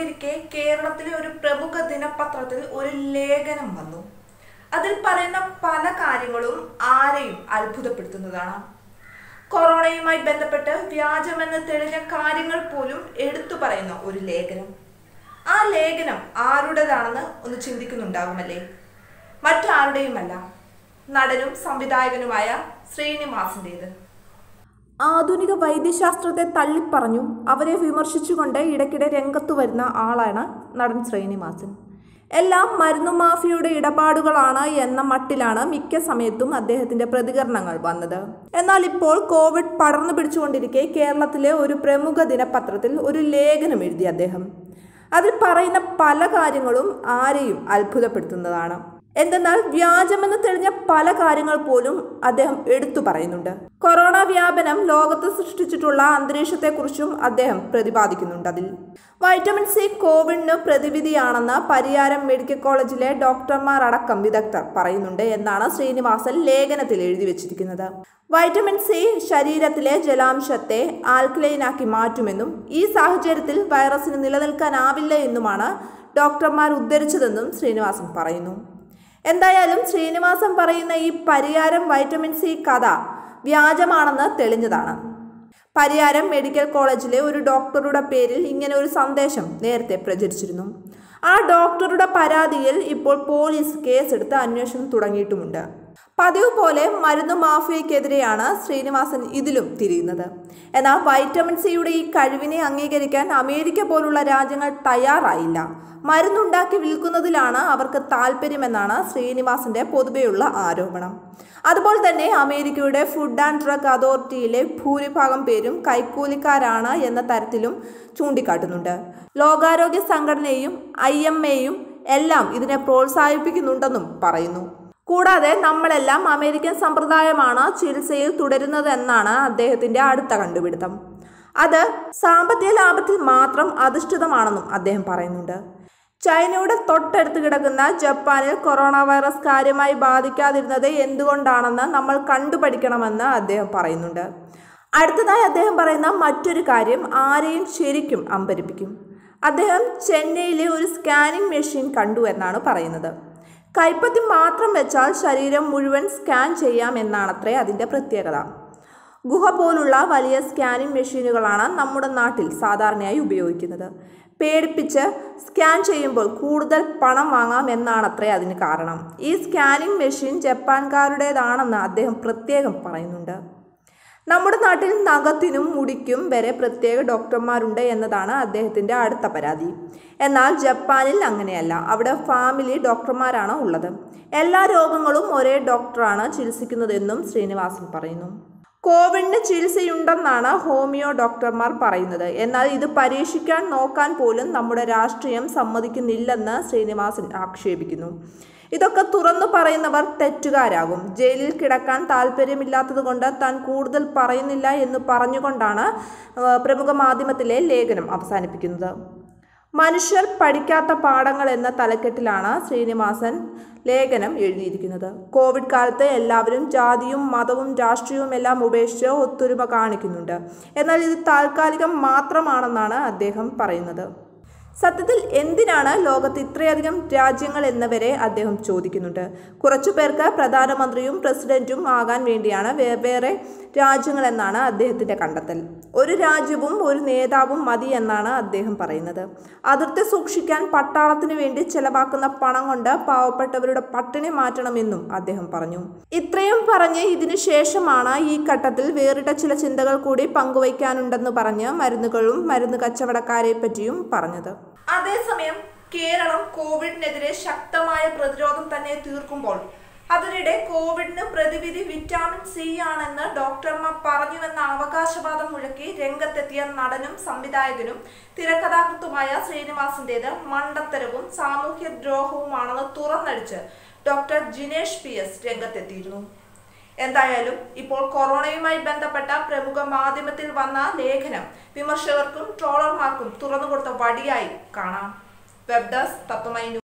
നടന്നുകൊണ്ടിരിക്കെ കേരളത്തിലെ ഒരു പ്രമുഖ ദിനപത്രത്തിൽ ഒരു ലേഖനം വന്നു അതിൽ പറയുന്ന പല കാര്യങ്ങളും ആരെയും അത്ഭുതപ്പെടുത്തുന്നതാണ് കൊറോണയുമായി ബന്ധപ്പെട്ട് വ്യാജമെന്ന് തെളിഞ്ഞ കാര്യങ്ങൾ പോലും എടുത്തു പറയുന്ന ഒരു ലേഖനം ആ ലേഖനം ആരുടേതാണെന്ന് ഒന്ന് ചിന്തിക്കുന്നുണ്ടാകുമല്ലേ മറ്റാരുടെയുമല്ല നടനും സംവിധായകനുമായ ശ്രീനിവാസിൻ്റെത് ആധുനിക വൈദ്യശാസ്ത്രത്തെ തള്ളിപ്പറഞ്ഞു അവരെ വിമർശിച്ചുകൊണ്ട് ഇടയ്ക്കിടെ രംഗത്തു വരുന്ന ആളാണ് നടൻ ശ്രീനിവാസൻ എല്ലാം മരുന്നു മാഫിയയുടെ ഇടപാടുകളാണ് എന്ന മട്ടിലാണ് മിക്ക സമയത്തും അദ്ദേഹത്തിന്റെ പ്രതികരണങ്ങൾ വന്നത് എന്നാൽ ഇപ്പോൾ കോവിഡ് പടർന്നു പിടിച്ചുകൊണ്ടിരിക്കെ കേരളത്തിലെ ഒരു പ്രമുഖ ദിനപത്രത്തിൽ ഒരു ലേഖനം എഴുതി അദ്ദേഹം അതിൽ പറയുന്ന പല കാര്യങ്ങളും ആരെയും അത്ഭുതപ്പെടുത്തുന്നതാണ് എന്തെന്നാൽ വ്യാജമെന്ന് തെളിഞ്ഞ പല കാര്യങ്ങൾ പോലും അദ്ദേഹം എടുത്തു പറയുന്നുണ്ട് കൊറോണ വ്യാപനം ലോകത്ത് സൃഷ്ടിച്ചിട്ടുള്ള അന്തരീക്ഷത്തെക്കുറിച്ചും അദ്ദേഹം പ്രതിപാദിക്കുന്നുണ്ട് അതിൽ വൈറ്റമിൻ സി കോവിഡിന് പ്രതിവിധിയാണെന്ന് പരിയാരം മെഡിക്കൽ കോളേജിലെ ഡോക്ടർമാർ അടക്കം വിദഗ്ധർ പറയുന്നുണ്ട് എന്നാണ് ശ്രീനിവാസൻ ലേഖനത്തിൽ എഴുതി വെച്ചിരിക്കുന്നത് വൈറ്റമിൻ സി ശരീരത്തിലെ ജലാംശത്തെ ആൽക്കലൈനാക്കി മാറ്റുമെന്നും ഈ സാഹചര്യത്തിൽ വൈറസിന് നിലനിൽക്കാനാവില്ല എന്നുമാണ് ഡോക്ടർമാർ ഉദ്ധരിച്ചതെന്നും ശ്രീനിവാസൻ പറയുന്നു എന്തായാലും ശ്രീനിവാസൻ പറയുന്ന ഈ പരിയാരം വൈറ്റമിൻ സി കഥ വ്യാജമാണെന്ന് തെളിഞ്ഞതാണ് പരിയാരം മെഡിക്കൽ കോളേജിലെ ഒരു ഡോക്ടറുടെ പേരിൽ ഇങ്ങനെ ഒരു സന്ദേശം നേരത്തെ പ്രചരിച്ചിരുന്നു ആ ഡോക്ടറുടെ പരാതിയിൽ ഇപ്പോൾ പോലീസ് കേസെടുത്ത് അന്വേഷണം തുടങ്ങിയിട്ടുമുണ്ട് പതിവ് പോലെ മരുന്ന് മാഫിയയ്ക്കെതിരെയാണ് ശ്രീനിവാസൻ ഇതിലും തിരിയുന്നത് എന്നാൽ വൈറ്റമിൻ സിയുടെ ഈ കഴിവിനെ അംഗീകരിക്കാൻ അമേരിക്ക പോലുള്ള രാജ്യങ്ങൾ തയ്യാറായില്ല മരുന്നുണ്ടാക്കി വിൽക്കുന്നതിലാണ് അവർക്ക് താല്പര്യമെന്നാണ് ശ്രീനിവാസന്റെ പൊതുവെയുള്ള ആരോപണം അതുപോലെ തന്നെ അമേരിക്കയുടെ ഫുഡ് ആൻഡ് ഡ്രഗ് അതോറിറ്റിയിലെ ഭൂരിഭാഗം പേരും കൈക്കൂലിക്കാരാണ് എന്ന തരത്തിലും ചൂണ്ടിക്കാട്ടുന്നുണ്ട് ലോകാരോഗ്യ സംഘടനയും ഐ എം എയും എല്ലാം ഇതിനെ പ്രോത്സാഹിപ്പിക്കുന്നുണ്ടെന്നും പറയുന്നു കൂടാതെ നമ്മളെല്ലാം അമേരിക്കൻ സമ്പ്രദായമാണ് ചികിത്സയിൽ തുടരുന്നതെന്നാണ് അദ്ദേഹത്തിന്റെ അടുത്ത കണ്ടുപിടുത്തം അത് സാമ്പത്തിക ലാഭത്തിൽ മാത്രം അധിഷ്ഠിതമാണെന്നും അദ്ദേഹം പറയുന്നുണ്ട് ചൈനയുടെ തൊട്ടടുത്ത് കിടക്കുന്ന ജപ്പാനിൽ കൊറോണ വൈറസ് കാര്യമായി ബാധിക്കാതിരുന്നത് എന്തുകൊണ്ടാണെന്ന് നമ്മൾ കണ്ടുപഠിക്കണമെന്ന് അദ്ദേഹം പറയുന്നുണ്ട് അടുത്തതായി അദ്ദേഹം പറയുന്ന മറ്റൊരു കാര്യം ആരെയും ശരിക്കും അമ്പരിപ്പിക്കും അദ്ദേഹം ചെന്നൈയിലെ ഒരു സ്കാനിംഗ് മെഷീൻ കണ്ടു എന്നാണ് പറയുന്നത് കൈപ്പത്തി മാത്രം വെച്ചാൽ ശരീരം മുഴുവൻ സ്കാൻ ചെയ്യാം എന്നാണത്രേ അതിൻ്റെ പ്രത്യേകത ഗുഹ പോലുള്ള വലിയ സ്കാനിംഗ് മെഷീനുകളാണ് നമ്മുടെ നാട്ടിൽ സാധാരണയായി ഉപയോഗിക്കുന്നത് പേടിപ്പിച്ച് സ്കാൻ ചെയ്യുമ്പോൾ കൂടുതൽ പണം വാങ്ങാം എന്നാണത്രേ അതിന് കാരണം ഈ സ്കാനിംഗ് മെഷീൻ ജപ്പാൻകാരുടേതാണെന്ന് അദ്ദേഹം പ്രത്യേകം പറയുന്നുണ്ട് നമ്മുടെ നാട്ടിൽ നഖത്തിനും മുടിക്കും വരെ പ്രത്യേക ഡോക്ടർമാരുണ്ട് എന്നതാണ് അദ്ദേഹത്തിൻ്റെ അടുത്ത പരാതി എന്നാൽ ജപ്പാനിൽ അങ്ങനെയല്ല അവിടെ ഫാമിലി ഡോക്ടർമാരാണ് ഉള്ളത് എല്ലാ രോഗങ്ങളും ഒരേ ഡോക്ടറാണ് ചികിത്സിക്കുന്നതെന്നും ശ്രീനിവാസൻ പറയുന്നു കോവിഡിന് ചികിത്സയുണ്ടെന്നാണ് ഹോമിയോ ഡോക്ടർമാർ പറയുന്നത് എന്നാൽ ഇത് പരീക്ഷിക്കാൻ നോക്കാൻ പോലും നമ്മുടെ രാഷ്ട്രീയം സമ്മതിക്കുന്നില്ലെന്ന് ശ്രീനിവാസൻ ആക്ഷേപിക്കുന്നു ഇതൊക്കെ തുറന്നു പറയുന്നവർ തെറ്റുകാരാകും ജയിലിൽ കിടക്കാൻ താല്പര്യമില്ലാത്തത് കൊണ്ട് താൻ കൂടുതൽ പറയുന്നില്ല എന്ന് പറഞ്ഞുകൊണ്ടാണ് ആ, പ്രമുഖ മാധ്യമത്തിലെ ലേഖനം അവസാനിപ്പിക്കുന്നത് മനുഷ്യർ പഠിക്കാത്ത പാഠങ്ങൾ എന്ന തലക്കെട്ടിലാണ് ശ്രീനിവാസൻ ലേഖനം എഴുതിയിരിക്കുന്നത് കോവിഡ് കാലത്ത് എല്ലാവരും ജാതിയും മതവും രാഷ്ട്രീയവും എല്ലാം ഉപേക്ഷിച്ച് ഒത്തൊരുമ കാണിക്കുന്നുണ്ട് എന്നാൽ ഇത് താൽക്കാലികം മാത്രമാണെന്നാണ് അദ്ദേഹം പറയുന്നത് സത്യത്തിൽ എന്തിനാണ് ലോകത്ത് ഇത്രയധികം രാജ്യങ്ങൾ എന്നവരെ അദ്ദേഹം ചോദിക്കുന്നുണ്ട് കുറച്ചു പേർക്ക് പ്രധാനമന്ത്രിയും പ്രസിഡന്റും ആകാൻ വേണ്ടിയാണ് വെവ്വേറെ രാജ്യങ്ങൾ എന്നാണ് അദ്ദേഹത്തിന്റെ കണ്ടെത്തൽ ഒരു രാജ്യവും ഒരു നേതാവും മതി എന്നാണ് അദ്ദേഹം പറയുന്നത് അതിർത്തി സൂക്ഷിക്കാൻ പട്ടാളത്തിന് വേണ്ടി ചെലവാക്കുന്ന പണം കൊണ്ട് പാവപ്പെട്ടവരുടെ പട്ടിണി മാറ്റണമെന്നും അദ്ദേഹം പറഞ്ഞു ഇത്രയും പറഞ്ഞ് ഇതിനു ശേഷമാണ് ഈ ഘട്ടത്തിൽ വേറിട്ട ചില ചിന്തകൾ കൂടി പങ്കുവയ്ക്കാനുണ്ടെന്ന് പറഞ്ഞ് മരുന്നുകളും മരുന്ന് കച്ചവടക്കാരെ പറ്റിയും പറഞ്ഞത് അതേസമയം കേരളം കോവിഡിനെതിരെ ശക്തമായ പ്രതിരോധം തന്നെ തീർക്കുമ്പോൾ അതിനിടെ കോവിഡിന് പ്രതിവിധി വിറ്റാമിൻ സി ആണെന്ന് ഡോക്ടർമാർ പറഞ്ഞുവെന്ന അവകാശവാദം മുഴക്കി രംഗത്തെത്തിയ നടനും സംവിധായകനും തിരക്കഥാകൃത്തുമായ ശ്രീനിവാസിന്റേത് മണ്ടത്തരവും സാമൂഹ്യ ദ്രോഹവുമാണെന്ന് തുറന്നടിച്ച് ഡോക്ടർ ജിനേഷ് പി എസ് രംഗത്തെത്തിയിരുന്നു എന്തായാലും ഇപ്പോൾ കൊറോണയുമായി ബന്ധപ്പെട്ട പ്രമുഖ മാധ്യമത്തിൽ വന്ന ലേഖനം വിമർശകർക്കും ട്രോളർമാർക്കും തുറന്നുകൊടുത്ത വടിയായി കാണാം വെബ് ഡെസ്ക് തത്വമൈ ന്യൂസ്